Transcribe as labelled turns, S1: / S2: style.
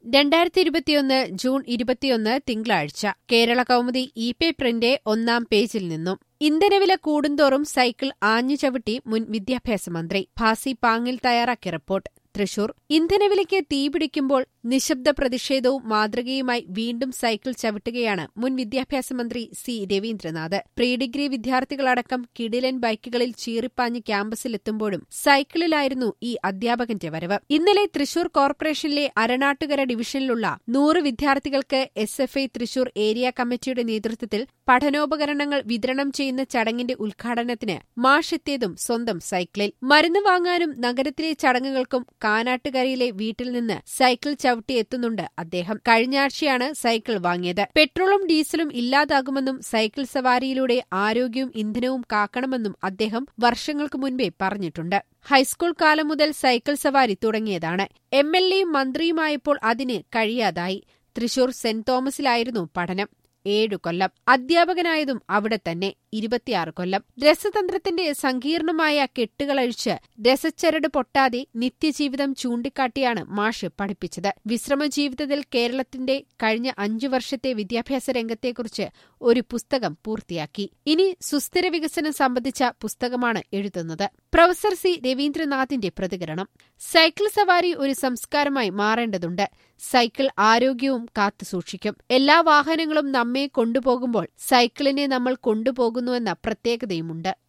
S1: രണ്ടായിരത്തി ഇരുപത്തിയൊന്ന് ജൂൺ ഇരുപത്തിയൊന്ന് തിങ്കളാഴ്ച കേരള കൗമുദി ഇ പേപ്പറിന്റെ ഒന്നാം പേജിൽ നിന്നും ഇന്ധനവില കൂടുന്തോറും സൈക്കിൾ ആഞ്ഞു ചവിട്ടി മുൻ വിദ്യാഭ്യാസ മന്ത്രി ഭാസി പാങ്ങിൽ തയ്യാറാക്കിയ റിപ്പോർട്ട് തൃശൂർ ഇന്ധനവിലയ്ക്ക് തീപിടിക്കുമ്പോൾ നിശബ്ദ പ്രതിഷേധവും മാതൃകയുമായി വീണ്ടും സൈക്കിൾ ചവിട്ടുകയാണ് മുൻ വിദ്യാഭ്യാസ മന്ത്രി സി രവീന്ദ്രനാഥ് പ്രീ ഡിഗ്രി വിദ്യാർത്ഥികളടക്കം കിടിലൻ ബൈക്കുകളിൽ ചീറിപ്പാഞ്ഞ് ക്യാമ്പസിലെത്തുമ്പോഴും സൈക്കിളിലായിരുന്നു ഈ അധ്യാപകന്റെ വരവ് ഇന്നലെ തൃശൂർ കോർപ്പറേഷനിലെ അരണാട്ടുകര ഡിവിഷനിലുള്ള നൂറ് വിദ്യാർത്ഥികൾക്ക് S F I Thrissur area കമ്മിറ്റിയുടെ നേതൃത്വത്തിൽ പഠനോപകരണങ്ങൾ വിതരണം ചെയ്യുന്ന ചടങ്ങിന്റെ ഉദ്ഘാടനത്തിന് മാഷെത്തിയതും സ്വന്തം സൈക്കിളിൽ മരുന്ന് വാങ്ങാനും നഗരത്തിലെ ചടങ്ങുകൾക്കും കാനാട്ടുകരയിലെ വീട്ടിൽ നിന്ന് സൈക്കിൾ ചവിട്ടി എത്തുന്നുണ്ട് അദ്ദേഹം കഴിഞ്ഞയാഴ്ചയാണ് സൈക്കിൾ വാങ്ങിയത് പെട്രോളും ഡീസലും ഇല്ലാതാകുമെന്നും സൈക്കിൾ സവാരിയിലൂടെ ആരോഗ്യവും ഇന്ധനവും കാക്കണമെന്നും അദ്ദേഹം വർഷങ്ങൾക്ക് മുൻപേ പറഞ്ഞിട്ടുണ്ട് ഹൈസ്കൂൾ കാലം മുതൽ സൈക്കിൾ സവാരി തുടങ്ങിയതാണ് എം എൽ എയും മന്ത്രിയുമായപ്പോൾ അതിന് കഴിയാതായി തൃശൂർ സെന്റ് തോമസിലായിരുന്നു പഠനം ഏഴു കൊല്ലം അധ്യാപകനായതും അവിടെ തന്നെ ഇരുപത്തിയാറ് കൊല്ലം രസതന്ത്രത്തിന്റെ സങ്കീർണമായ കെട്ടുകളഴിച്ച് രസച്ചരട് പൊട്ടാതെ നിത്യജീവിതം ചൂണ്ടിക്കാട്ടിയാണ് മാഷ് പഠിപ്പിച്ചത് വിശ്രമജീവിതത്തിൽ കേരളത്തിന്റെ കഴിഞ്ഞ അഞ്ചു വർഷത്തെ വിദ്യാഭ്യാസ രംഗത്തെക്കുറിച്ച് ഒരു പുസ്തകം പൂർത്തിയാക്കി ഇനി സുസ്ഥിര വികസനം സംബന്ധിച്ച പുസ്തകമാണ് എഴുതുന്നത് പ്രൊഫസർ സി രവീന്ദ്രനാഥിന്റെ പ്രതികരണം സൈക്കിൾ സവാരി ഒരു സംസ്കാരമായി മാറേണ്ടതുണ്ട് സൈക്കിൾ ആരോഗ്യവും കാത്തുസൂക്ഷിക്കും എല്ലാ വാഹനങ്ങളും നമ്മെ കൊണ്ടുപോകുമ്പോൾ സൈക്കിളിനെ നമ്മൾ കൊണ്ടുപോകുന്നുവെന്ന പ്രത്യേകതയുമുണ്ട്